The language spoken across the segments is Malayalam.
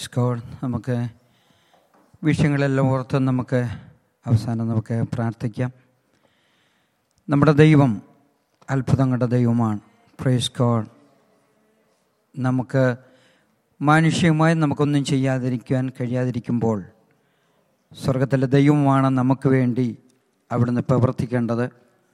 ഗോഡ് നമുക്ക് വിഷയങ്ങളെല്ലാം ഓർത്ത് നമുക്ക് അവസാനം നമുക്ക് പ്രാർത്ഥിക്കാം നമ്മുടെ ദൈവം അത്ഭുതങ്ങളുടെ ദൈവമാണ് പ്രൈസ് ഗോഡ് നമുക്ക് മാനുഷികമായി നമുക്കൊന്നും ചെയ്യാതിരിക്കാൻ കഴിയാതിരിക്കുമ്പോൾ സ്വർഗത്തിലെ ദൈവമാണ് നമുക്ക് വേണ്ടി അവിടുന്ന് പ്രവർത്തിക്കേണ്ടത്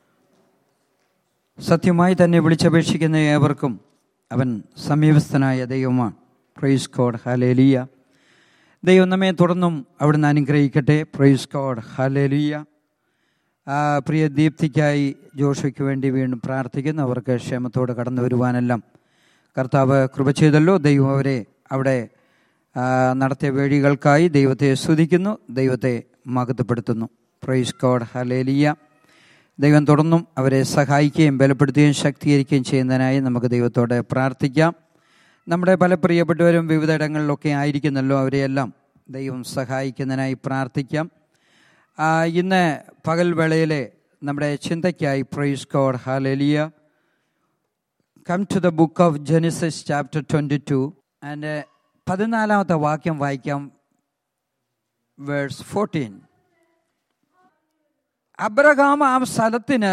സത്യമായി തന്നെ വിളിച്ചപേക്ഷിക്കുന്ന ഏവർക്കും അവൻ സമീപസ്ഥനായ ദൈവമാണ് പ്രൈസ് കോഡ് ഹാലേലിയ ദൈവം നമ്മെ തുടർന്നും അവിടുന്ന് അനുഗ്രഹിക്കട്ടെ പ്രൈസ് കോഡ് ഹാലേലിയ ആ പ്രിയ ദീപ്തിക്കായി ജോഷയ്ക്ക് വേണ്ടി വീണ്ടും പ്രാർത്ഥിക്കുന്നു അവർക്ക് ക്ഷേമത്തോടെ കടന്നു വരുവാനെല്ലാം കർത്താവ് കൃപ ചെയ്തല്ലോ ദൈവം അവരെ അവിടെ ആ, നടത്തിയ വേഴികൾക്കായി ദൈവത്തെ സ്തുതിക്കുന്നു ദൈവത്തെ മഹത്വപ്പെടുത്തുന്നു പ്രൈസ് കോഡ് ഹലേലിയ ദൈവം തുടർന്നും അവരെ സഹായിക്കുകയും ബലപ്പെടുത്തുകയും ശക്തീകരിക്കുകയും ചെയ്യുന്നതിനായി നമുക്ക് ദൈവത്തോട് പ്രാർത്ഥിക്കാം നമ്മുടെ പല പ്രിയപ്പെട്ടവരും വിവിധ ഇടങ്ങളിലൊക്കെ ആയിരിക്കുന്നല്ലോ അവരെയെല്ലാം ദൈവം സഹായിക്കുന്നതിനായി പ്രാർത്ഥിക്കാം ആ, ഇന്ന് പകൽ വേളയിലെ നമ്മുടെ ചിന്തയ്ക്കായി praise God hallelujah come to the book of Genesis chapter twenty two and പതിനാലാമത്തെ വാക്യം വായിക്കാം വേഴ്സ് ഫോർട്ടീൻ അബ്രഹാം ആ സ്ഥലത്തിന്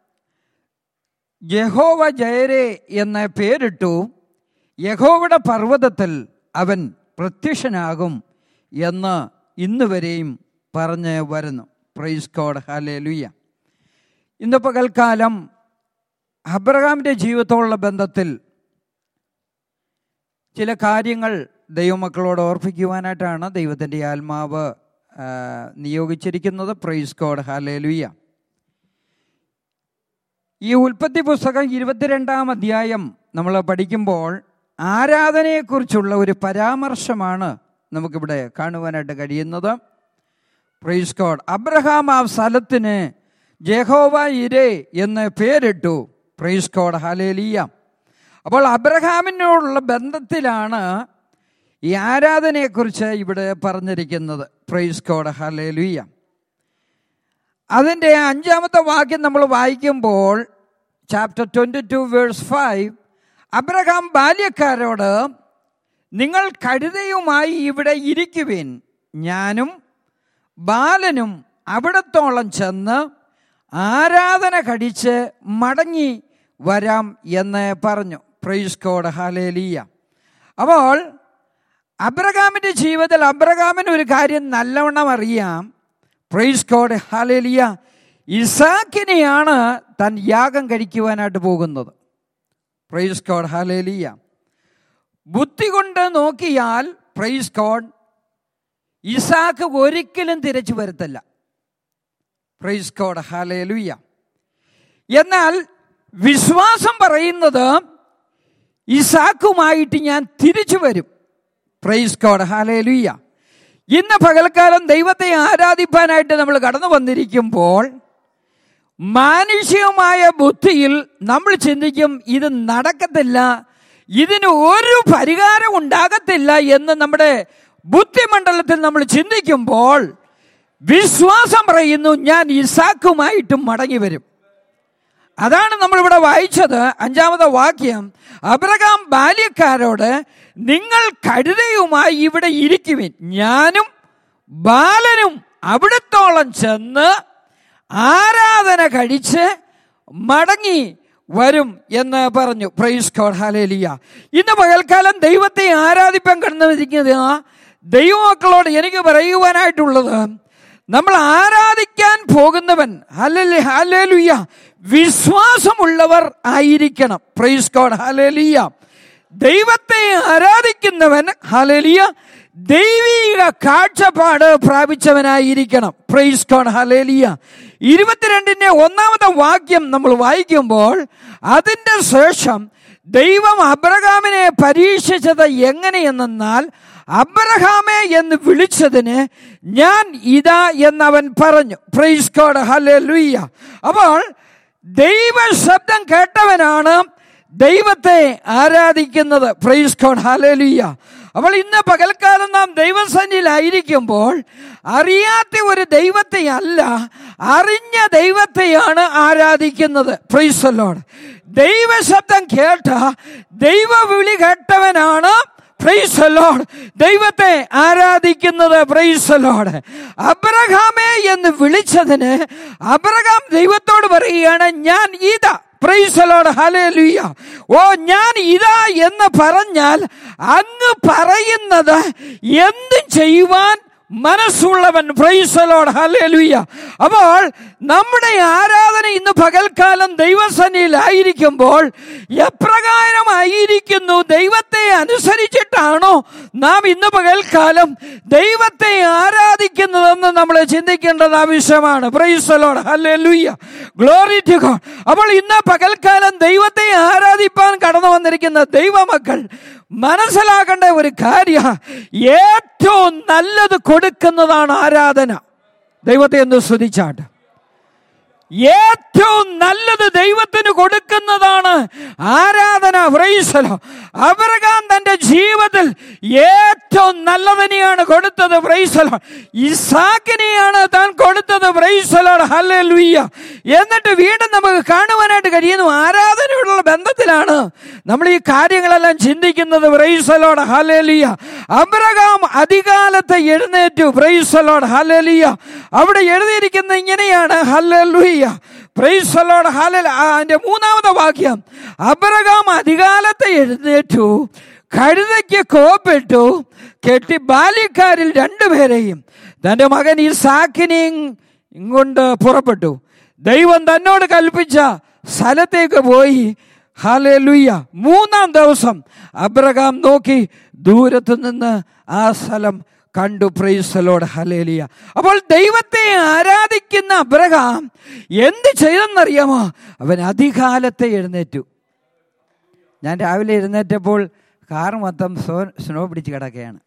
യഹോവ ജയരെ എന്ന് പേരിട്ടു യഹോവയുടെ പർവ്വതത്തിൽ അവൻ പ്രത്യക്ഷനാകും എന്ന് ഇന്ന് വരെയും പറഞ്ഞ് വരുന്നു പ്രൈസ് കോഡ് ഹാലേ ലുയ്യ ഇന്ന് പകൽക്കാലം അബ്രഹാമിൻ്റെ ജീവിതത്തോടുള്ള ബന്ധത്തിൽ ചില കാര്യങ്ങൾ ദൈവമക്കളോട് ഓർപ്പിക്കുവാനായിട്ടാണ് ദൈവത്തിൻ്റെ ആത്മാവ് ആ, നിയോഗിച്ചിരിക്കുന്നത് പ്രൈസ് കോഡ് ഹാലേലുയ്യ ഈ ഉൽപ്പത്തി പുസ്തകം ഇരുപത്തിരണ്ടാം അധ്യായം നമ്മൾ പഠിക്കുമ്പോൾ ആരാധനയെക്കുറിച്ചുള്ള ഒരു പരാമർശമാണ് നമുക്കിവിടെ കാണുവാനായിട്ട് കഴിയുന്നത് പ്രൈസ് കോഡ് അബ്രഹാം ആ സ്ഥലത്തിന് ജഹോവ ഇരേ എന്ന് പേരിട്ടു പ്രൈസ് കോഡ് ഹാലേലിയ അപ്പോൾ അബ്രഹാമിനോടുള്ള ബന്ധത്തിലാണ് ഈ ആരാധനയെക്കുറിച്ച് ഇവിടെ പറഞ്ഞിരിക്കുന്നത് പ്രൈസ് കോഡ് ഹലേലുയ്യ അതിൻ്റെ അഞ്ചാമത്തെ വാക്യം നമ്മൾ വായിക്കുമ്പോൾ chapter twenty two verse five Abraham ബാല്യക്കാരോട് നിങ്ങൾ കഴുതയുമായി ഇവിടെ ഇരിക്കുവിൻ ഞാനും ബാലനും അവിടത്തോളം ചെന്ന് ആരാധന കടിച്ച് മടങ്ങി വരാം എന്ന് പറഞ്ഞു പ്രൈസ് കോഡ് ഹാലേലിയ അപ്പോൾ അബ്രഹാമിൻ്റെ ജീവിതത്തിൽ അബ്രഹാമിന് ഒരു കാര്യം നല്ലവണ്ണം അറിയാം പ്രൈസ് കോഡ് ഹാലേലിയ ഇസാക്കിനെയാണ് താൻ യാഗം കഴിക്കുവാനായിട്ട് പോകുന്നത് പ്രൈസ് കോഡ് ഹാലേലിയ ബുദ്ധി കൊണ്ട് നോക്കിയാൽ പ്രൈസ് കോഡ് ഇസാക്ക് ഒരിക്കലും തിരച്ചു വരുത്തല്ല പ്രൈസ് കോഡ് ഹാലേലുയ്യ എന്നാൽ വിശ്വാസം പറയുന്നത് ഇസാക്കുമായിട്ട് ഞാൻ തിരിച്ചു വരും പ്രൈസ് കോഡ് ഹാലേലുയ്യ ഇന്ന് പകൽക്കാലം ദൈവത്തെ ആരാധിപ്പാനായിട്ട് നമ്മൾ കടന്നു വന്നിരിക്കുമ്പോൾ മാനുഷികമായ ബുദ്ധിയിൽ നമ്മൾ ചിന്തിക്കും ഇത് നടക്കത്തില്ല ഇതിന് ഒരു പരിഹാരം ഉണ്ടാകത്തില്ല എന്ന് നമ്മുടെ ബുദ്ധിമണ്ഡലത്തിൽ നമ്മൾ ചിന്തിക്കുമ്പോൾ വിശ്വാസം പറയുന്നു ഞാൻ ഇസാക്കുമായിട്ടും മടങ്ങി വരും അതാണ് നമ്മളിവിടെ വായിച്ചത് അഞ്ചാമത്തെ വാക്യം അബ്രഹാം ബാല്യക്കാരോട് നിങ്ങൾ കഴുതയുമായി ഇവിടെ ഇരിക്കുവിൻ ഞാനും ബാലനും അവിടത്തോളം ചെന്ന് ആരാധന കഴിച്ച് മടങ്ങി വരും എന്ന് പറഞ്ഞു പ്രൈസ് കോഡ് ഹാലേലിയ ഇന്ന് പകൽക്കാലം ദൈവത്തെ ആരാധിപ്പാൻ കടന്നിരിക്കുന്നത് ദൈവമക്കളോട് എനിക്ക് പറയുവാനായിട്ടുള്ളത് നമ്മൾ ആരാധിക്കാൻ പോകുന്നവൻ ഹലലി ഹലേലുയ്യ വിശ്വാസമുള്ളവർ ആയിരിക്കണം പ്രൈസ് കോഡ് ഹലേലിയ ദൈവത്തെ ആരാധിക്കുന്നവൻ ഹലേലിയ ദൈവിക കാഴ്ചപ്പാട് പ്രാപിച്ചവനായിരിക്കണം പ്രൈസ് കോഡ് ഹലേലിയ ഇരുപത്തിരണ്ടിന്റെ ഒന്നാമത്തെ വാക്യം നമ്മൾ വായിക്കുമ്പോൾ അതിന്റെ ശേഷം ദൈവം അബ്രഹാമിനെ പരീക്ഷിച്ചത് എങ്ങനെയെന്നാൽ അബ്രഹാമെ എന്ന് വിളിച്ചതിന് ഞാൻ ഇതാ എന്നവൻ പറഞ്ഞു പ്രൈസ് കോഡ് ഹലേ ലുയ്യ അപ്പോൾ ദൈവ ശബ്ദം കേട്ടവനാണ് ദൈവത്തെ ആരാധിക്കുന്നത് പ്രൈസ് കോഡ് ഹലേലുയ്യ അപ്പോൾ ഇന്ന് പകൽക്കാലം നാം ദൈവസന്നിധിയിലായിരിക്കുമ്പോൾ അറിയാത്ത ഒരു ദൈവത്തെ അല്ല അറിഞ്ഞ ദൈവത്തെയാണ് ആരാധിക്കുന്നത് പ്രൈസ് ലോഡ് ദൈവശബ്ദം കേട്ട ദൈവവിളി കേട്ടവനാണ് പ്രൈസ് ലോഡ് ദൈവത്തെ ആരാധിക്കുന്നത് പ്രൈസ് ലോഡ് അബ്രഹാമേ എന്ന് വിളിച്ചതിന് അബ്രഹാം ദൈവത്തോട് പറയുകയാണ് ഞാൻ ഇതാ പ്രൈസലോട് ഹലേലുയ്യ ഓ ഞാൻ ഇതാ എന്ന് പറഞ്ഞാൽ അങ്ങ് പറയുന്നത് എന്ത് ചെയ്യുവാൻ മനസ്സുള്ളവൻ പ്രൈസലോട് ഹലേലുയ്യ അപ്പോൾ നമ്മുടെ ആരാധന ഇന്ന് പകൽക്കാലം ദൈവസന്നിയിലായിരിക്കുമ്പോൾ എപ്രകാരമായിരിക്കുന്നു ദൈവത്തെ അനുസരിച്ചിട്ടാണോ നാം ഇന്ന് പകൽക്കാലം ദൈവത്തെ ആരാധിക്കുന്നതെന്ന് നമ്മൾ ചിന്തിക്കേണ്ടത് ആവശ്യമാണ് പ്രൈസലോട് ഹല്ലേലൂയ ഗ്ലോറി ടു ഗോഡ് അപ്പോൾ ഇന്ന് പകൽക്കാലം ദൈവത്തെ ആരാധിപ്പാൻ കടന്നു വന്നിരിക്കുന്ന ദൈവമക്കൾ മനസ്സിലാക്കേണ്ട ഒരു കാര്യ ഏറ്റവും നല്ലത് കൊടുക്കുന്നതാണ് ആരാധന ദൈവത്തെ ഒന്ന് സ്തുതിച്ചാട്ട് ഏറ്റവും നല്ലത് ദൈവത്തിന് കൊടുക്കുന്നതാണ് ആരാധന പ്രൈസലോ അബ്രഹാം തന്റെ ജീവിതത്തിൽ ഏറ്റവും നല്ലതിനെയാണ് കൊടുത്തത് പ്രൈസലോ ഇസാക്കിനെയാണ് താൻ കൊടുത്തത് പ്രൈസലോ ഹല്ലേലൂയ്യ എന്നിട്ട് വീണ്ടും നമുക്ക് കാണുവാനായിട്ട് കഴിയുന്നു ആരാധനയോടുള്ള ബന്ധത്തിലാണ് നമ്മൾ ഈ കാര്യങ്ങളെല്ലാം ചിന്തിക്കുന്നത് പ്രൈസലോട് ഹല്ലേലൂയ്യ അബ്രഹാം അധികാലത്ത് എഴുന്നേറ്റു പ്രൈസലോട് ഹല്ലേലൂയ്യ അവിടെ എഴുതിയിരിക്കുന്ന ഇങ്ങനെയാണ് ഹല്ലേലൂയ്യ പ്രൈസലോട് ഹല്ലേല അതിന്റെ മൂന്നാമത്തെ വാക്യം അബ്രഹാം അധികാലത്ത് എഴുന്നേറ്റു കഴുതയ്ക്ക് കോപ്പിട്ടു കെട്ടി ബാല്യക്കാരിൽ രണ്ടുപേരെയും തന്റെ മകൻ ഇസാക്കിനെയും ഇങ്ങോട്ട് പുറപ്പെട്ടു ദൈവം തന്നോട് കൽപ്പിച്ച സ്ഥലത്തേക്ക് പോയി ഹലലുയ്യ മൂന്നാം ദിവസം അബ്രഹാം നോക്കി ദൂരത്ത് നിന്ന് ആ സ്ഥലം കണ്ടു പ്രൈസലോട് ഹലേലിയ അപ്പോൾ ദൈവത്തെ ആരാധിക്കുന്ന അബ്രഹാം എന്ത് ചെയ്തെന്നറിയാമോ അവൻ അധികാലത്തെ എഴുന്നേറ്റു ഞാൻ രാവിലെ എഴുന്നേറ്റപ്പോൾ കാർ മൊത്തം സ്നോ സ്നോ പിടിച്ച് കിടക്കുകയാണ്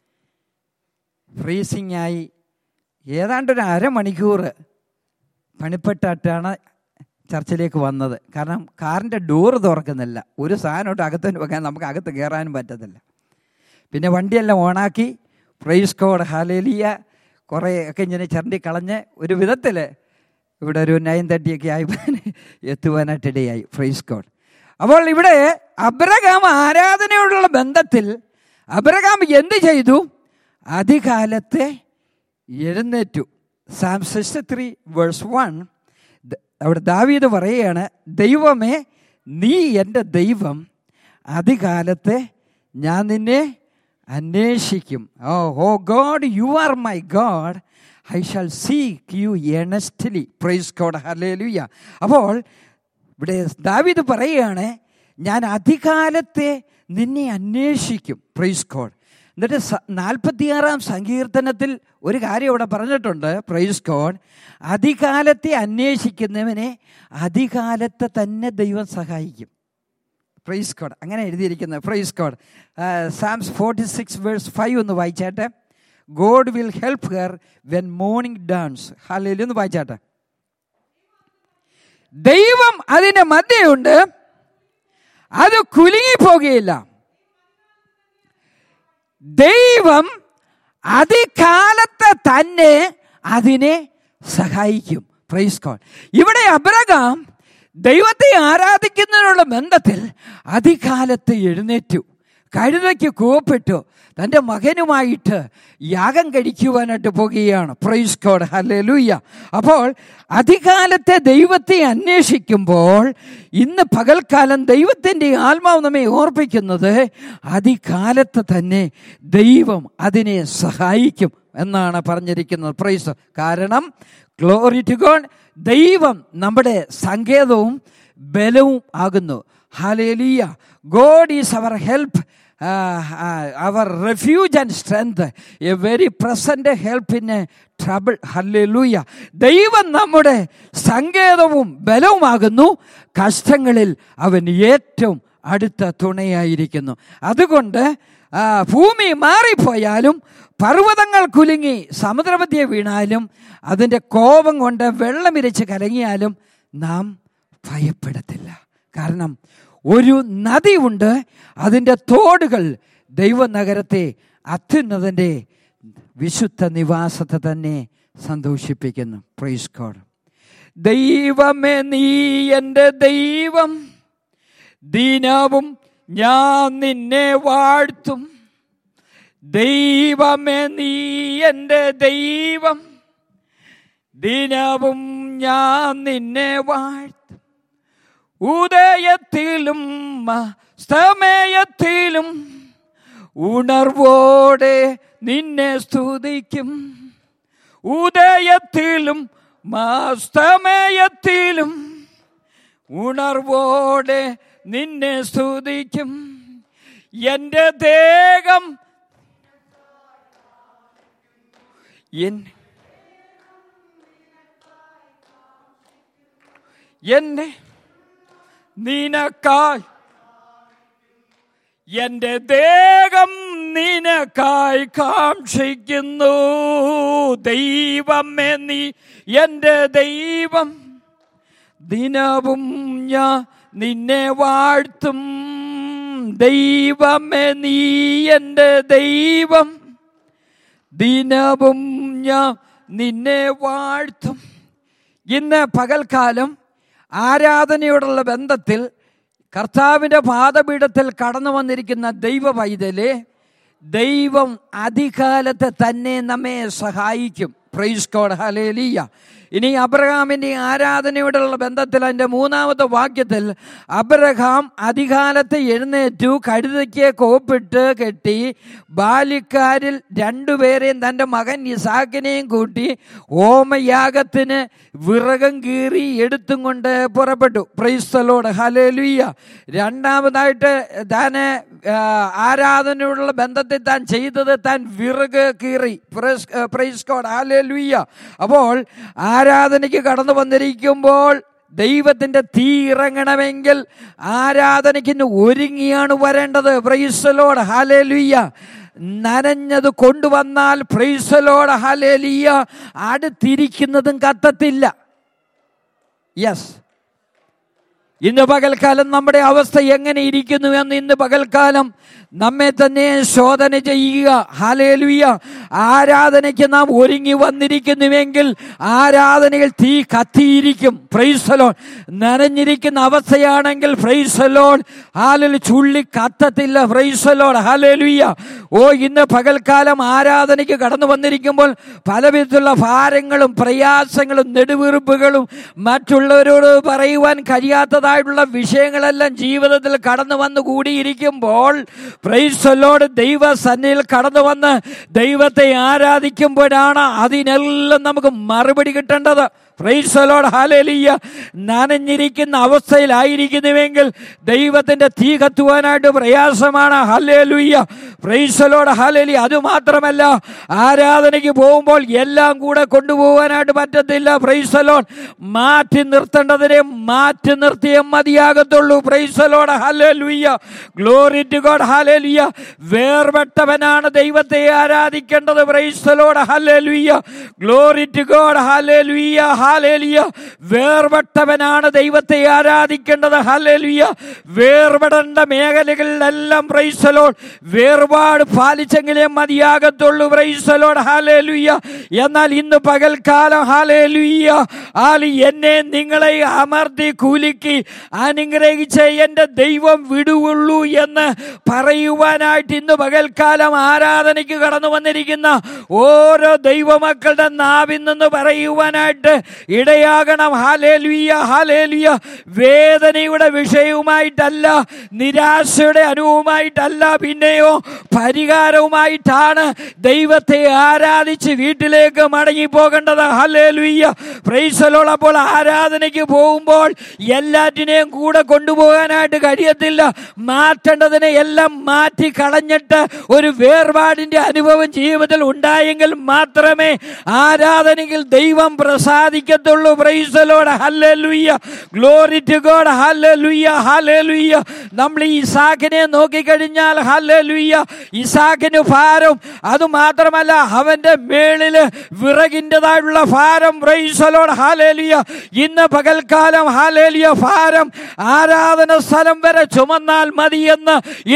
ഫ്രീസിങ് ആയി ഏതാണ്ട് ഒരു അരമണിക്കൂർ പണിപ്പെട്ടിട്ടാണ് ചർച്ചിലേക്ക് വന്നത് കാരണം കാറിൻ്റെ ഡോറ് തുറക്കുന്നില്ല ഒരു സാധനമായിട്ട് അകത്തോട്ട് വെക്കാൻ നമുക്ക് അകത്ത് കയറാനും പറ്റത്തില്ല പിന്നെ വണ്ടിയെല്ലാം ഓണാക്കി പ്രൈസ് കോഡ് ഹാലേലിയ കുറേ ഒക്കെ ഇങ്ങനെ ചരണ്ടി കളഞ്ഞ് ഒരു വിധത്തിൽ ഇവിടെ ഒരു നയൻ തേർട്ടിയൊക്കെ ആയി എത്തുവാനായിട്ട് ഇടയായി പ്രൈസ് കോഡ് അപ്പോൾ ഇവിടെ അബ്രഹാം ആരാധനയോടുള്ള ബന്ധത്തിൽ അബ്രഹാം എന്ത് ചെയ്തു അധികാലത്തെ എഴുന്നേറ്റു psalm sixty three verse one അവിടെ ദാവീദ് പറയുകയാണ് ദൈവമേ നീ എൻ്റെ ദൈവം അധികാലത്തെ ഞാൻ നിന്നെ അന്വേഷിക്കും O O God you are my God I shall seek you earnestly praise God hallelujah അപ്പോൾ ഇവിടെ ദാവീദ് പറയുകയാണ് ഞാൻ അധികാലത്തെ നിന്നെ അന്വേഷിക്കും പ്രൈസ് ഗോഡ് എന്നിട്ട് നാൽപ്പത്തിയാറാം സങ്കീർത്തനത്തിൽ ഒരു കാര്യം ഇവിടെ പറഞ്ഞിട്ടുണ്ട് പ്രൈസ് ഗോഡ് അധികാലത്തെ അന്വേഷിക്കുന്നവനെ അധികാലത്തെ തന്നെ ദൈവം സഹായിക്കും പ്രൈസ് കോഡ് അങ്ങനെ എഴുതിയിരിക്കുന്നത് praise God psalms forty six verse five ഒന്ന് വായിച്ചാട്ടെ God will help her when morning dawns ഹാലയിൽ ഒന്ന് വായിച്ചാട്ടെ ദൈവം അതിൻ്റെ മധ്യയുണ്ട് അത് കുലുങ്ങിപ്പോകുകയില്ല ദൈവം അതികാലത്തെ തന്നെ അതിനെ സഹായിക്കും പ്രൈസ് കോഡ് ഇവിടെ അബ്രഹാം ദൈവത്തെ ആരാധിക്കുന്നതിനുള്ള ബന്ധത്തിൽ അതികാലത്ത് എഴുന്നേറ്റു കഴുതയ്ക്ക് കൂപ്പിട്ടു തൻ്റെ മകനുമായിട്ട് യാഗം കഴിക്കുവാനായിട്ട് പോകുകയാണ് പ്രൈസ് കോഡ് ഹല്ലേലൂയ അപ്പോൾ അധികാലത്തെ ദൈവത്തെ അന്വേഷിക്കുമ്പോൾ ഇന്ന് പകൽക്കാലം ദൈവത്തിൻ്റെ ആത്മാവ് നമ്മെ ഓർപ്പിക്കുന്നത് അധികാലത്ത് തന്നെ ദൈവം അതിനെ സഹായിക്കും എന്നാണ് പറഞ്ഞിരിക്കുന്നത് പ്രൈസ് കാരണം ഗ്ലോറി ടു ഗോഡ് ദൈവം നമ്മുടെ സങ്കേതവും ബലവും ആകുന്നു hallelujah God is our help our refuge and strength a very present help in a trouble hallelujah ദൈവം നമ്മുടെ സങ്കേതവും ബലവുമാകുന്നു കഷ്ടങ്ങളിൽ അവൻ ഏറ്റവും അടുത്ത തുണയായിരിക്കുന്നു അതുകൊണ്ട് ഭൂമി മാറിപ്പോയാലും പർവ്വതങ്ങൾ കുലുങ്ങി സമുദ്രമധ്യ വീണാലും അതിൻ്റെ കോപം കൊണ്ട് വെള്ളമിരച്ച് കലങ്ങിയാലും നാം ഭയപ്പെടത്തില്ല കാരണം ഒരു നദി ഉണ്ട് അതിൻ്റെ തോടുകൾ ദൈവനഗരത്തെ അത്യുന്നതൻ്റെ വിശുദ്ധ നിവാസത്തെ തന്നെ സന്തോഷിപ്പിക്കുന്നു പ്രൈസ് കോഡ് ദൈവമേ നീ എൻ്റെ ദൈവം ദിനവും ഞാൻ നിന്നെ വാഴ്ത്തും ദൈവമേ നീ എൻ്റെ ദൈവം ദിനവും ഞാൻ നിന്നെ വാഴ്ത്തും ഉദയത്തിലും സ്തമയത്തിലും ഉണർവോടെ നിന്നെ സ്തുതിക്കും ഉദയത്തിലും മാസ്തമയത്തിലും ഉണർവോടെ നിന്നെ സ്തുതിക്കും എൻ്റെ ദേഹം എൻ എന്നെ നിനക്കായി എന്റെ ദേഹം നിനക്കായി കാക്ഷിക്കുന്നു ദൈവമേ നീ എന്റെ ദൈവം ദിനവും ഞാൻ നിന്നെ വാഴ്ത്തും ദൈവമേ നീ എന്റെ ദൈവം ദിനവും ഞാൻ നിന്നെ വാഴ്ത്തും ഇന്ന് പകൽക്കാലം ആരാധനയോടുള്ള ബന്ധത്തിൽ കർത്താവിൻ്റെ പാദപീഠത്തിൽ കടന്നു വന്നിരിക്കുന്ന ദൈവ പൈതലെ ദൈവം അധികാലത്ത് തന്നെ നമ്മെ സഹായിക്കും പ്രൈസ് കോഡ് ഹലേലിയ ഇനി അബ്രഹാമിന്റെ ആരാധനയോടുള്ള ബന്ധത്തിൽ അതിന്റെ മൂന്നാമത്തെ വാക്യത്തിൽ അബ്രഹാം അധികാലത്ത് എഴുന്നേറ്റു കഴുതയ്ക്ക് കോപ്പിട്ട് കെട്ടി ബാലിക്കാരിൽ രണ്ടുപേരെയും തൻ്റെ മകൻ ഇസാക്കിനെയും കൂട്ടി ഓമയാഗത്തിന് വിറകം കീറി എടുത്തും കൊണ്ട് പുറപ്പെട്ടു പ്രൈസ്തലോട് ഹലേലുയ്യ രണ്ടാമതായിട്ട് താൻ ആരാധനയോടുള്ള ബന്ധത്തിൽ താൻ ചെയ്തത് താൻ വിറക് കീറി പ്രൈസ് കോഡ് ഹലേലുയ്യ അപ്പോൾ ആരാധനയ്ക്ക് കടന്നു വന്നിരിക്കുമ്പോൾ ദൈവത്തിന്റെ തീ ഇറങ്ങണമെങ്കിൽ ആരാധനയ്ക്ക് ഒരുങ്ങിയാണ് വരേണ്ടത് പ്രൈസലോട് ഹാലേലുയ്യ നനഞ്ഞത് കൊണ്ടുവന്നാൽ പ്രൈസലോട് ഹാലേലിയ അടുത്തിരിക്കുന്നതും കത്തത്തില്ല യെസ് ഇന്ന് പകൽക്കാലം നമ്മുടെ അവസ്ഥ എങ്ങനെ ഇരിക്കുന്നു എന്ന് ഇന്ന് പകൽക്കാലം നമ്മെ തന്നെ ശോധന ചെയ്യുക ഹാലേലുയ്യ ആരാധനയ്ക്ക് നാം ഒരുങ്ങി വന്നിരിക്കുന്നുവെങ്കിൽ ആരാധനയിൽ തീ കത്തിയിരിക്കും പ്രൈസലോൺ നനഞ്ഞിരിക്കുന്ന അവസ്ഥയാണെങ്കിൽ പ്രൈസലോൺ ഹാലിൽ ചുള്ളി കത്തത്തില്ല പ്രൈസലോൺ ഹാലേലുയ്യ ഓ ഇന്ന് പകൽക്കാലം ആരാധനയ്ക്ക് കടന്നു വന്നിരിക്കുമ്പോൾ പലവിധത്തിലുള്ള ഭാരങ്ങളും പ്രയാസങ്ങളും നെടുവീർപ്പുകളും മറ്റുള്ളവരോട് പറയുവാൻ കഴിയാത്തതായിട്ടുള്ള വിഷയങ്ങളെല്ലാം ജീവിതത്തിൽ കടന്നു വന്നു കൂടിയിരിക്കുമ്പോൾ പ്രൈസലോട് ദൈവ സന്നിൽ കടന്നു വന്ന് ദൈവത്തെ ആരാധിക്കുമ്പോഴാണ് അതിനെല്ലാം നമുക്ക് മറുപടി കിട്ടേണ്ടത് പ്രൈസലോട് ഹാലേലിയ നനഞ്ഞിരിക്കുന്ന അവസ്ഥയിലായിരിക്കുന്നുവെങ്കിൽ ദൈവത്തിന്റെ തീ കത്തുവാനായിട്ട് പ്രയാസമാണ് ഹലേലുയ്യ പ്രൈസലോട് ഹാലേലി അതുമാത്രമല്ല ആരാധനയ്ക്ക് പോകുമ്പോൾ എല്ലാം കൂടെ കൊണ്ടുപോകാനായിട്ട് പറ്റത്തില്ല പ്രൈസലോൺ മാറ്റി നിർത്തേണ്ടതിനെ മാറ്റി നിർത്തിയേ മതിയാകത്തുള്ളൂ praise the Lord hallelujah glory to God hallelujah വേർപെട്ടവനാണ് ദൈവത്തെ ആരാധിക്കേണ്ടത് praise the Lord hallelujah glory to God hallelujah hallelujah വേർപെട്ടവനാണ് ദൈവത്തെ ആരാധിക്കേണ്ടത് ഹാലേലിയ വേർപെടേണ്ട മേഖലകളിലെല്ലാം പ്രൈസലോൺ വേർപാട് പാലിച്ചെങ്കിലേ മതിയാകത്തുള്ളൂ പ്രൈസലോൺ ഹാലേലുയ്യ എന്നാൽ ഇന്ന് പകൽക്കാലം ഹാലേലുയ്യ ആലി എന്നെ നിങ്ങളെ അമർത്തി കുലുക്കി അനുഗ്രഹിച്ച എൻ്റെ ദൈവം വിടുവുള്ളൂ എന്ന് പറയുവാനായിട്ട് ഇന്ന് പകൽക്കാലം ആരാധനയ്ക്ക് കടന്നു വന്നിരിക്കുന്ന ഓരോ ദൈവമക്കളുടെ നാവിൽ നിന്ന് പറയുവാനായിട്ട് ഇടയാകണം ഹാലേലുയ്യ ഹാലേലുയ്യ വേദനയുടെ വിഷയവുമായിട്ടല്ല നിരാശയുടെ അനുഭവമായിട്ടല്ല പിന്നെയോ പരിഹാരവുമായിട്ടാണ് ദൈവത്തെ ആരാധിച്ച് വീട്ടിലേക്ക് മടങ്ങി പോകേണ്ടത് ഹാലേലുയ്യ പ്രൈസലോളപ്പോൾ ആരാധനയ്ക്ക് പോകുമ്പോൾ എല്ലാറ്റിനെയും കൂടെ കൊണ്ടുപോകാനായിട്ട് കഴിയത്തില്ല മാറ്റേണ്ടതിനെ എല്ലാം മാറ്റി കളഞ്ഞിട്ട് ഒരു വേർപാടിന്റെ അനുഭവം ജീവിതത്തിൽ ഉണ്ടായെങ്കിൽ മാത്രമേ ആരാധനയിൽ ദൈവം പ്രസാദിക്കത്തുള്ളൂ praise the Lord hallelujah glory to God hallelujah hallelujah നമ്മൾ ഈ ഇസാഖിനെ നോക്കിക്കഴിഞ്ഞാൽ ഹല്ലേലൂയ്യ ഇസാഖിന് ഭാരം അത് മാത്രമല്ല അവന്റെ മേളില് വിറകിൻ്റെതായുള്ള ഭാരം പ്രൈസലോട് ഹാലേലിയ ഇന്ന് പകൽക്കാലം ഹാലേലിയ ഭാരം ആരാധന സ്ഥലം വരെ ചുമന്നാൽ മതിയെന്ന് ഇന്ന് പകൽ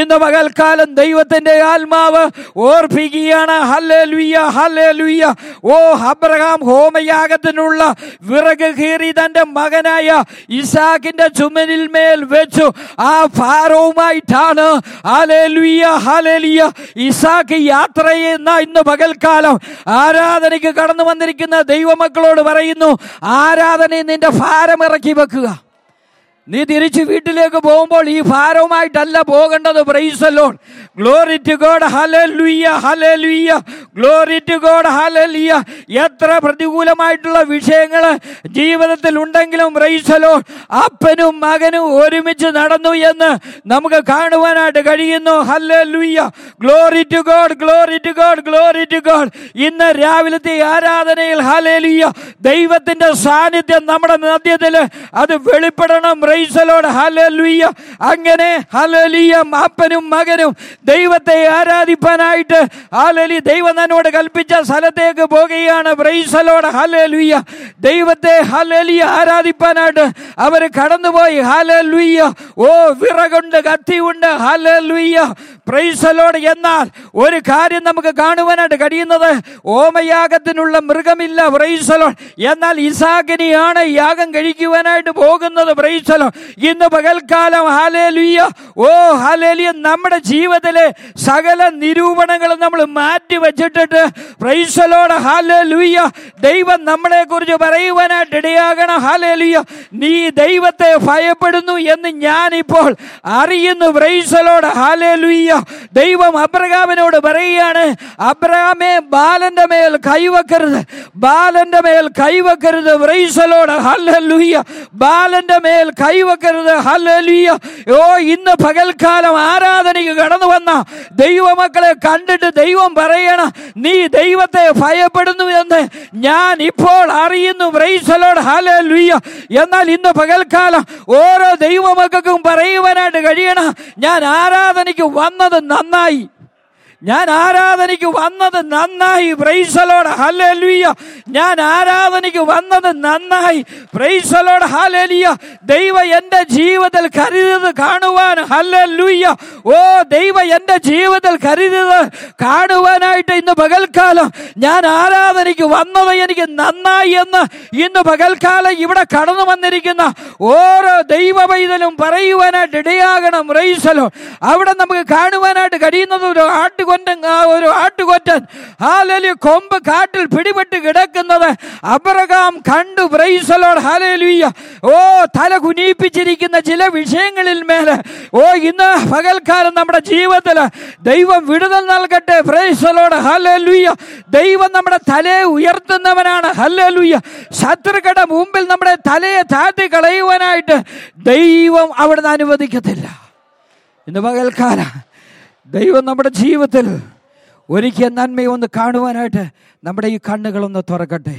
പകൽക്കാലം ദൈവത്തിന്റെ ആത്മാവ് ഓർപ്പിക്കുകയാണ് ഹല്ലേലൂയ ഹല്ലേലൂയ ഓ അബ്രഹാം ഹോമയാഗത്തിനുള്ള വിറക് കീറി തന്റെ മകനായ ഇസാക്കിന്റെ ചുമലിൽ മേൽ വെച്ചു ആ ഭാരവുമായിട്ടാണ് ഹല്ലേലൂയ ഹല്ലേലൂയ ഇസാക്ക് യാത്ര ചെയ്യുന്ന ഇന്ന് പകൽക്കാലം ആരാധനയ്ക്ക് കടന്നു വന്നിരിക്കുന്ന ദൈവമക്കളോട് പറയുന്നു ആരാധനയിൽ നിന്റെ ഭാരം ഇറക്കി വെക്കുക നീ തിരിച്ച് വീട്ടിലേക്ക് പോകുമ്പോൾ ഈ ഭാരവുമായിട്ടല്ല പോകേണ്ടത് praise the Lord glory to God hallelujah hallelujah glory to God hallelujah എത്ര പ്രതികൂലമായിട്ടുള്ള വിഷയങ്ങൾ ജീവിതത്തിൽ ഉണ്ടെങ്കിലും പ്രൈസലോൺ അപ്പനും മകനും ഒരുമിച്ച് നടന്നു എന്ന് നമുക്ക് കാണുവാനായിട്ട് കഴിയുന്നു hallelujah glory to God glory to God glory to God ഇന്ന് രാവിലത്തെ ആരാധനയിൽ ഹലലുയ്യ ദൈവത്തിന്റെ സാന്നിധ്യം നമ്മുടെ മധ്യത്തിൽ അത് വെളിപ്പെടണം പ്രൈസലോട് ഹലലുയ്യ അങ്ങനെ ഹലലിയ അപ്പനും മകനും ദൈവത്തെ ആരാധിപ്പാനായിട്ട് ഹലലി ദൈവം തന്നോട് കൽപ്പിച്ച സ്ഥലത്തേക്ക് പോകുകയാണ് പ്രൈസലോട് ഹലലുയ്യ ദൈവത്തെ ഹലലിയ ആരാധിപ്പാനായിട്ട് അവർ കടന്നുപോയി ഹലലുയ്യ ഓ വിറകുണ്ട് കത്തിയുണ്ട് ഹലലുയ്യ പ്രൈസലോട് എന്നാൽ ഒരു കാര്യം നമുക്ക് കാണുവാനായിട്ട് കഴിയുന്നത് ഓമയാഗത്തിനുള്ള മൃഗമില്ല പ്രൈസലോൺ എന്നാൽ ഇസാഖിനെയാണ് യാഗം കഴിക്കുവാനായിട്ട് പോകുന്നത് പ്രൈസലോൺ ഇന്ന് പകൽക്കാലം ഹാലേലുയ്യ ഓ ഹാലേലിയ നമ്മുടെ ജീവിതത്തിലെ സകല നിരൂപണങ്ങളും നമ്മൾ മാറ്റി വെച്ചിട്ടിട്ട് പ്രൈസലോട് ഹാലേലുയ്യ ദൈവം നമ്മളെ കുറിച്ച് പറയുവാനായിട്ട് ഇടയാകണം ഹാലേലുയ്യ നീ ദൈവത്തെ ഭയപ്പെടുന്നു എന്ന് ഞാനിപ്പോൾ അറിയുന്നു പ്രൈസലോട് ഹാലേലുയ്യ ദൈവം അബ്രഹാമിനോട് പറയുകയാണ് അബ്രഹാമേ ബാലന്റെ മേൽ കൈവക്കരുത് ബാലന്റെ മേൽ കൈവക്കരുത് പ്രൈസലോട് ഹല്ലേലൂയ ബാലന്റെ മേൽ കൈവക്കരുത് ഹല്ലേലൂയ ഓ ഇന്ന് പകൽക്കാലം ആരാധനയ്ക്ക് കടന്നു വന്ന ദൈവമക്കളെ കണ്ടിട്ട് ദൈവം പറയണം നീ ദൈവത്തെ ഭയപ്പെടുന്നു എന്ന് ഞാൻ ഇപ്പോൾ അറിയുന്നു പ്രൈസലോട് ഹല്ലേലൂയ എന്നാൽ ഇന്ന് പകൽക്കാലം ഓരോ ദൈവമക്കൾക്കും പറയുവാനായിട്ട് കഴിയണം ഞാൻ ആരാധനയ്ക്ക് വന്നത് നന്നായി ഞാൻ ആരാധനയ്ക്ക് വന്നത് നന്നായി പ്രൈസലോട് ഹലലുയ ഞാൻ ആരാധനയ്ക്ക് വന്നത് നന്നായി പ്രൈസലോട് ഹലലിയ ദൈവ എന്റെ ജീവിതത്തിൽ കരുതത് കാണുവാൻ ഹലലുയ ഓ ദൈവ എന്റെ ജീവിതത്തിൽ കരുതത് കാണുവാനായിട്ട് ഇന്ന് പകൽക്കാലം ഞാൻ ആരാധനയ്ക്ക് വന്നത് എനിക്ക് നന്നായി എന്ന് ഇന്ന് പകൽക്കാലം ഇവിടെ കടന്നു വന്നിരിക്കുന്ന ഓരോ ദൈവ പൈതലും പറയുവാനായിട്ട് ഇടയാകണം പ്രൈസലോ അവിടെ നമുക്ക് കാണുവാനായിട്ട് കഴിയുന്നത് ഒരു ആട്ടുകൊറ്റൻ ആ ഒരു ആട്ടുകൊറ്റൻ ഹാലലി കൊമ്പ് കാട്ടിൽ പിടിപെട്ട് കിടക്കുന്നത് അബ്രഹാം കണ്ടു പ്രൈസലോട് ഹാലലുയ്യ ഓ തല കുനിയിപ്പിച്ചിരിക്കുന്ന ചില വിഷയങ്ങളിൽ മേലെ ഓ ഇന്ന് പകൽക്കാലം നമ്മുടെ ജീവിതത്തിൽ ദൈവം വിടുതൽ നൽകട്ടെ പ്രൈസലോട് ഹലലുയ്യ ദൈവം നമ്മുടെ തലയെ ഉയർത്തുന്നവനാണ് ഹലലുയ്യ ശത്രുക്കളുടെ മുമ്പിൽ നമ്മുടെ തലയെ താഴ്ത്തി കളയുവാനായിട്ട് ദൈവം അവിടുന്ന് അനുവദിക്കത്തില്ല ഇന്ന് പകൽക്കാല ദൈവം നമ്മുടെ ജീവിതത്തിൽ ഒരിക്കൽ നന്മയൊന്ന് കാണുവാനായിട്ട് നമ്മുടെ ഈ കണ്ണുകളൊന്ന് തുറക്കട്ടെ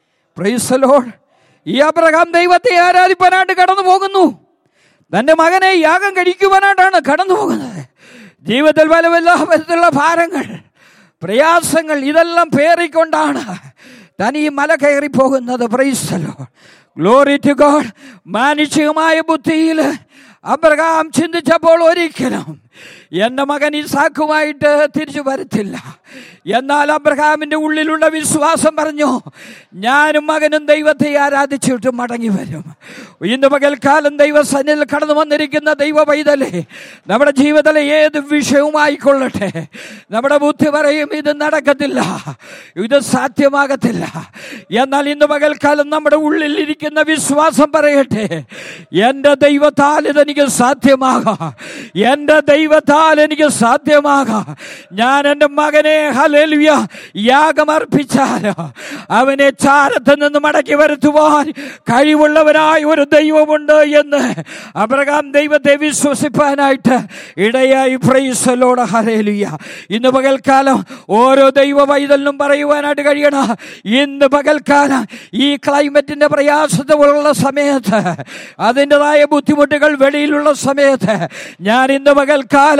പ്രൈസലോൺ ഈ അബ്രഹാം ദൈവത്തെ ആരാധിപ്പാനായിട്ട് കടന്നു പോകുന്നു തൻ്റെ മകനെ യാഗം കഴിക്കുവാനായിട്ടാണ് കടന്നു പോകുന്നത് ജീവിതത്തിൽ പല പല വിധത്തിലുള്ള ഭാരങ്ങൾ പ്രയാസങ്ങൾ ഇതെല്ലാം പേറിക്കൊണ്ടാണ് താൻ ഈ മല കയറി പോകുന്നത് പ്രൈസലോ ഗ്ലോറി ടു ഗോഡ് മാനുഷികമായ ബുദ്ധിയിൽ അബ്രഹാം ചിന്തിച്ചപ്പോൾ ഒരിക്കലും എൻ്റെ മകൻ ഇസാക്കുമായിട്ട് തിരിച്ചു വരത്തില്ല എന്നാൽ അബ്രഹാമിൻ്റെ ഉള്ളിലുള്ള വിശ്വാസം പറഞ്ഞു ഞാനും മകനും ദൈവത്തെ ആരാധിച്ചിട്ട് മടങ്ങി വരും ഇന്ന് പകൽക്കാലം ദൈവസന്നിൽ കടന്നു വന്നിരിക്കുന്ന ദൈവ പൈതലേ നമ്മുടെ ജീവിതത്തിലെ ഏത് വിഷയവുമായിക്കൊള്ളട്ടെ നമ്മുടെ ബുദ്ധി പറയും ഇത് നടക്കത്തില്ല ഇത് സാധ്യമാകത്തില്ല എന്നാൽ ഇന്ന് പകൽക്കാലം നമ്മുടെ ഉള്ളിൽ ഇരിക്കുന്ന വിശ്വാസം പറയട്ടെ എൻ്റെ ദൈവത്താൽ ഇതെനിക്ക് സാധ്യമാകാം എൻ്റെ ദൈവത്താൽ എനിക്ക് സാധ്യമാകാം ഞാൻ എൻ്റെ മകനെ ഹലലുയ യാഗമർപ്പിച്ചാൽ അവനെ ചാരത്ത് നിന്ന് മടക്കി വരുത്തുവാൻ കഴിവുള്ളവനായ ഒരു ദൈവമുണ്ട് എന്ന് അബ്രഹാം ദൈവത്തെ വിശ്വസിപ്പാനായിട്ട് ഇടയായി പ്രൈസലോട് ഹലേലുയ ഇന്ന് പകൽക്കാലം ഓരോ ദൈവ വൈതലിനും പറയുവാനായിട്ട് കഴിയണം ഇന്ന് പകൽക്കാലം ഈ ക്ലൈമറ്റിന്റെ പ്രയാസത്തിലുള്ള സമയത്ത് അതിൻ്റെതായ ബുദ്ധിമുട്ടുകൾ വെളിയിലുള്ള സമയത്ത് ഞാൻ ഇന്ന് പകൽക്കാലം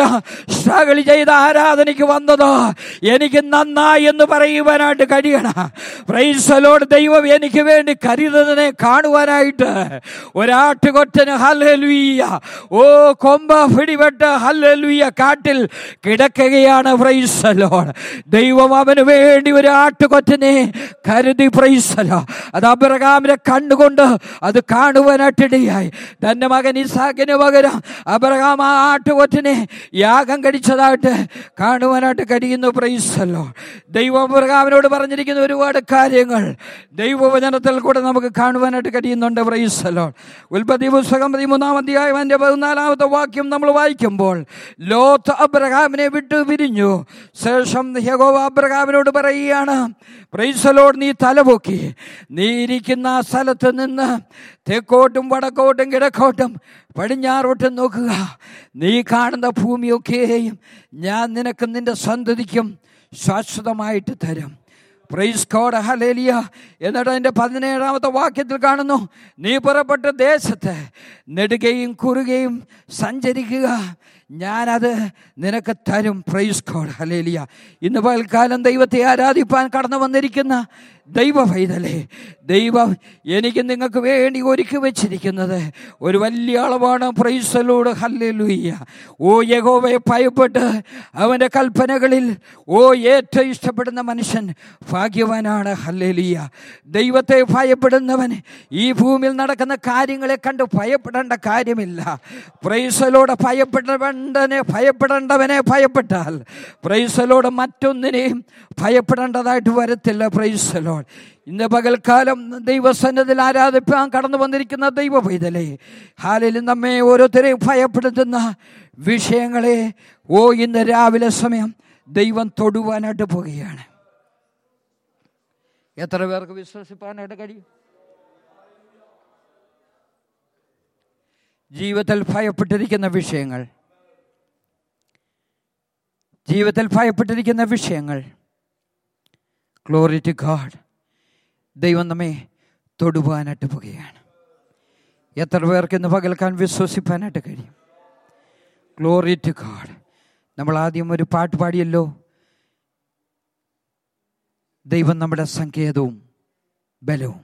സ്ട്രഗിൾ ചെയ്ത് ആരാധനയ്ക്ക് വന്നത് എനിക്ക് നന്നായി എന്ന് പറയുവാനായിട്ട് കഴിയണം പ്രൈസലോട് ദൈവം എനിക്ക് വേണ്ടി കരുതുന്നതിനെ കാണുവാനായിട്ട് ഒരാട്ടുകൊറ്റന് ഹല്ലേലൂയ ഓ കൊമ്പ പിടിപെട്ട് ഹല്ലേലൂയ കാട്ടിൽ കിടക്കുകയാണ് പ്രൈസലോട് ദൈവം അവന് വേണ്ടി ഒരു ആട്ടുകൊറ്റനെ കരുതി പ്രൈസലോ അത് അബ്രഹാമിനെ കണ്ടുകൊണ്ട് അത് കാണുവാനായിട്ടിടയായി തന്റെ മകൻ ഇസാഖിന് പകരം അബ്രഹാം ആ ആട്ടുകൊറ്റനെ യാഗം കഴിച്ചതായിട്ട് കാണുവാനായിട്ട് കഴിയുന്നു പ്രൈസല്ലോ ദൈവം അബ്രഹാമിനോട് പറഞ്ഞിരിക്കുന്ന ഒരുപാട് കാര്യങ്ങൾ ദൈവവചനത്തിൽ കൂടെ നമുക്ക് കാണുവാനായിട്ട് കഴിയുന്നുണ്ട് പ്രൈസല്ലോ ഉൽപ്പത്തി പുസ്തകം പതിമൂന്നാം അധ്യായം അതിന്റെ പതിനാലാമത്തെ വാക്യം നമ്മൾ വായിക്കുമ്പോൾ ലോത്ത് അബ്രഹാമിനെ വിട്ടു പിരിഞ്ഞു ശേഷം യഹോവ അബ്രഹാമിനോട് പറയുകയാണ് പ്രൈസലോട് നീ തലപൊക്കി നീ ഇരിക്കുന്ന ആ സ്ഥലത്ത് നിന്ന് തെക്കോട്ടും വടക്കോട്ടും കിഴക്കോട്ടും പടിഞ്ഞാറോട്ടും നോക്കുക നീ കാണുന്ന ഭൂമിയൊക്കെയും ഞാൻ നിനക്കും നിന്റെ സന്തതിക്കും ശാശ്വതമായിട്ട് തരും പ്രൈസ് കോഡ് ഹലേലിയ എന്നിട്ട് അതിൻ്റെ പതിനേഴാമത്തെ വാക്യത്തിൽ കാണുന്നു നീ പുറപ്പെട്ട ദേശത്ത് നെടുകയും കുറുകയും സഞ്ചരിക്കുക ഞാനത് നിനക്ക് തരും പ്രൈസ് കോഡ് ഹലേലിയ ഇന്ന് പൽക്കാലം ദൈവത്തെ ആരാധിപ്പാൻ കടന്നു വന്നിരിക്കുന്ന ദൈവ പൈതലേ ദൈവം എനിക്ക് നിങ്ങൾക്ക് വേണ്ടി ഒരുക്കി വെച്ചിരിക്കുന്നത് ഒരു വലിയ അളവാണ് പ്രൈസലോട് ഹല്ലേലൂയ്യ ഓ യഹോവയെ ഭയപ്പെട്ട് അവൻ്റെ കൽപ്പനകളിൽ ഓ ഏറ്റവും ഇഷ്ടപ്പെടുന്ന മനുഷ്യൻ ഭാഗ്യവാനാണ് ഹല്ലേലൂയ്യ ദൈവത്തെ ഭയപ്പെടുന്നവൻ ഈ ഭൂമിയിൽ നടക്കുന്ന കാര്യങ്ങളെ കണ്ട് ഭയപ്പെടേണ്ട കാര്യമില്ല പ്രൈസലോട് ഭയപ്പെടേണ്ടവനെ ഭയപ്പെടേണ്ടവനെ ഭയപ്പെട്ടാൽ പ്രൈസലോട് മറ്റൊന്നിനെയും ഭയപ്പെടേണ്ടതായിട്ട് വരത്തില്ല പ്രൈസലോട് ഇന്ന് പകൽക്കാലം ദൈവസന്നതിൽ ആരാധിപ്പാൻ കടന്നു വന്നിരിക്കുന്ന ദൈവ പൈതലേ ഹാലിൽ നമ്മെ ഓരോരുത്തരെയും ഭയപ്പെടുത്തുന്ന വിഷയങ്ങളെ ഓ ഇന്ന് രാവിലെ സമയം ദൈവം തൊടുവാനായിട്ട് പോവുകയാണ് എത്ര പേർക്ക് വിശ്വസിപ്പാനായിട്ട് കഴിയും ജീവിതത്തിൽ ഭയപ്പെട്ടിരിക്കുന്ന വിഷയങ്ങൾ ജീവിതത്തിൽ ഭയപ്പെട്ടിരിക്കുന്ന വിഷയങ്ങൾ ഗ്ലോറി ടു ഗാഡ് ദൈവം നമ്മെ തൊടുവാനായിട്ട് പോവുകയാണ് എത്ര പേർക്ക് ഇന്ന് പകൽക്കാൻ വിശ്വസിപ്പാനായിട്ട് കഴിയും ഗ്ലോറി ടു ഗാഡ് നമ്മൾ ആദ്യം ഒരു പാട്ട് പാടിയല്ലോ ദൈവം നമ്മുടെ സങ്കേതവും ബലവും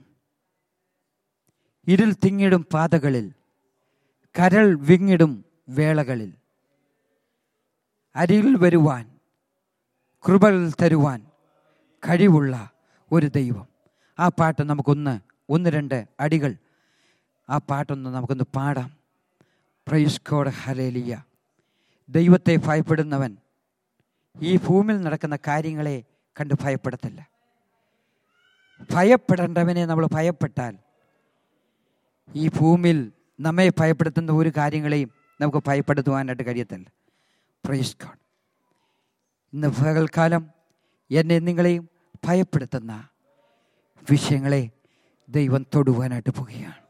ഇരുൾ തിങ്ങിടും പാതകളിൽ കരൾ വിങ്ങിടും വേളകളിൽ അരികിൽ വരുവാൻ കൃപകൾ തരുവാൻ കഴിവുള്ള ഒരു ദൈവം ആ പാട്ട് നമുക്കൊന്ന് ഒന്ന് രണ്ട് അടികൾ ആ പാട്ടൊന്ന് നമുക്കൊന്ന് പാടാം പ്രൈസ് കോഡ് ഹലേലിയ ദൈവത്തെ ഭയപ്പെടുന്നവൻ ഈ ഭൂമിയിൽ നടക്കുന്ന കാര്യങ്ങളെ കണ്ട് ഭയപ്പെടത്തില്ല ഭയപ്പെടേണ്ടവനെ നമ്മൾ ഭയപ്പെട്ടാൽ ഈ ഭൂമിയിൽ നമ്മെ ഭയപ്പെടുത്തുന്ന ഒരു കാര്യങ്ങളെയും നമുക്ക് ഭയപ്പെടുത്തുവാനായിട്ട് കഴിയത്തില്ല പ്രൈസ് ഗോഡ് ഇന്ന് പകൽക്കാലം എന്നെ നിങ്ങളെയും ഭയപ്പെടുത്തുന്ന വിഷയങ്ങളെ ദൈവം തൊടുവാനായിട്ട് പോവുകയാണ്